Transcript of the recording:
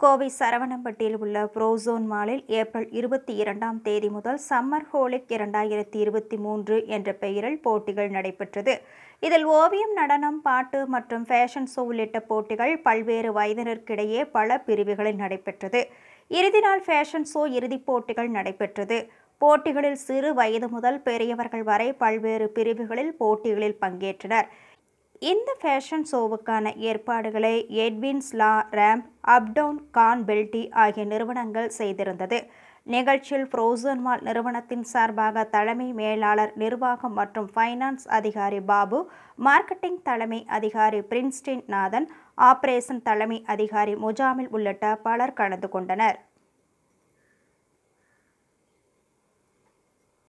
கோவை சரவணம்பட்டியில் உள்ள புரோசோன் மாலில் ஏப்ரல் இருபத்தி இரண்டாம் தேதி முதல் சம்மர் ஹோலிக் இரண்டாயிரத்தி இருபத்தி மூன்று என்ற பெயரில் போட்டிகள் நடைபெற்றது இதில் ஓவியம் நடனம் பாட்டு மற்றும் ஃபேஷன் ஷோ உள்ளிட்ட போட்டிகள் பல்வேறு வயதினருக்கிடையே பல பிரிவுகளில் நடைபெற்றது இறுதி நாள் ஃபேஷன் ஷோ இறுதிப் போட்டிகள் நடைபெற்றது போட்டிகளில் சிறு வயது முதல் பெரியவர்கள் வரை பல்வேறு பிரிவுகளில் போட்டிகளில் பங்கேற்றனர் இந்த ஃபேஷன் ஷோவுக்கான ஏற்பாடுகளை எட்வின்ஸ் லா ரேம்ப் அப்டவுன் கான் பெல்டி ஆகிய நிறுவனங்கள் செய்திருந்தது நிகழ்ச்சியில் ஃப்ரோசன் மால் நிறுவனத்தின் சார்பாக தலைமை மேலாளர் நிர்வாகம் மற்றும் ஃபைனான்ஸ் அதிகாரி பாபு மார்க்கெட்டிங் தலைமை அதிகாரி பிரின்ஸ்டின் நாதன் ஆபரேஷன் தலைமை அதிகாரி முஜாமில் உள்ளிட்ட பலர் கலந்து கொண்டனர்